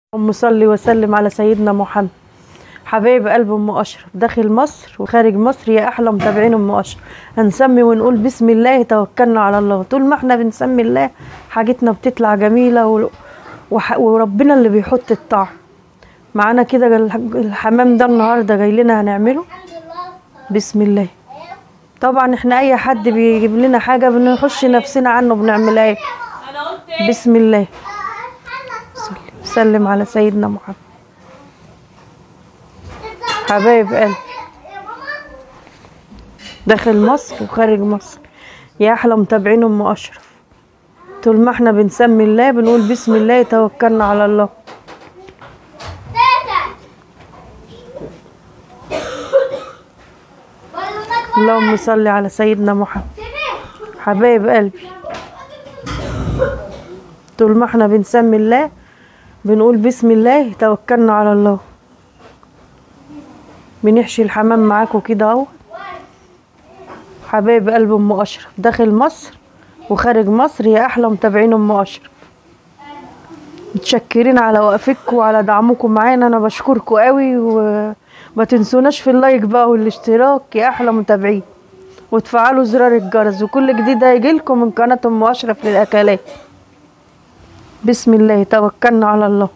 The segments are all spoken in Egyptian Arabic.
اللهم صل وسلم على سيدنا محمد حبايب قلب ام اشرف داخل مصر وخارج مصر يا احلى متابعين ام اشرف هنسمي ونقول بسم الله توكلنا على الله طول ما احنا بنسمي الله حاجتنا بتطلع جميله و... وح... وربنا اللي بيحط الطعم معانا كده الح- الحمام ده النهارده جاي لنا هنعمله بسم الله طبعا احنا اي حد بيجيب لنا حاجه بنخش نفسنا عنه بنعملها بسم الله صل وسلم على سيدنا محمد حبايب قلبي داخل مصر وخارج مصر يا احلى متابعين ام اشرف طول ما احنا بنسمي الله بنقول بسم الله توكلنا على الله اللهم صل على سيدنا محمد حبايب قلبي طول ما احنا بنسمي الله بنقول بسم الله توكلنا على الله بنحشي الحمام معاكم كده اهو حبايب قلب ام اشرف داخل مصر وخارج مصر يا احلى متابعين ام اشرف متشكرين على وقفتكم وعلى دعمكم معانا انا بشكركم قوي وما تنسوناش في اللايك بقى والاشتراك يا احلى متابعين وتفعلوا زرار الجرس وكل جديد هيجيلكم من قناه ام اشرف للاكلات بسم الله توكلنا على الله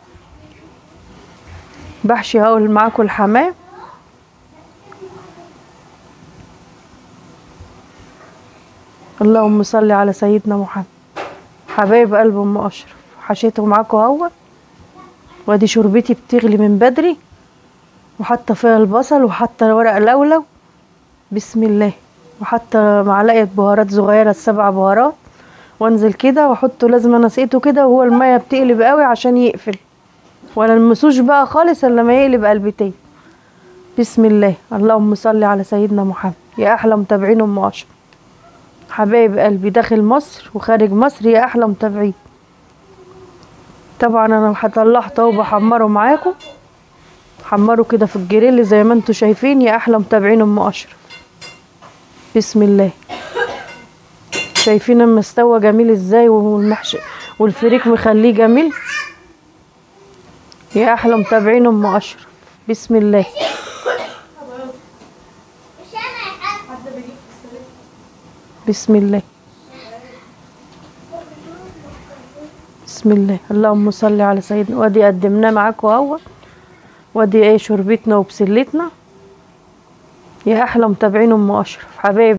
بحشي هقول معاكم الحمام اللهم صل على سيدنا محمد حبايب قلب ام اشرف حشيته معاكم اهو وادي شربتي بتغلي من بدري وحاطه فيها البصل وحاطه ورق لولو بسم الله وحاطه معلقه بهارات صغيره السبع بهارات وانزل كده واحطه لازم انا سقيته كده وهو الميه بتقلب قوي عشان يقفل ولا المسوش بقى خالص الا لما يقلب قلبتين بسم الله اللهم صل على سيدنا محمد يا احلى متابعين ام اشرف حبايب قلبي داخل مصر وخارج مصر يا احلى متابعين طبعا انا طلعت اهو بحمره معاكم حمره كده في الجريل زي ما انتم شايفين يا احلى متابعين ام اشرف بسم الله شايفين اما استوى جميل ازاي والمحشي والفريك مخليه جميل يا احلى متابعين ام اشرف بسم الله بسم الله بسم الله اللهم صل على سيدنا وادي قدمناه معاكم اهو وادي ايه شربتنا وبسلتنا يا احلى متابعين ام اشرف حبايب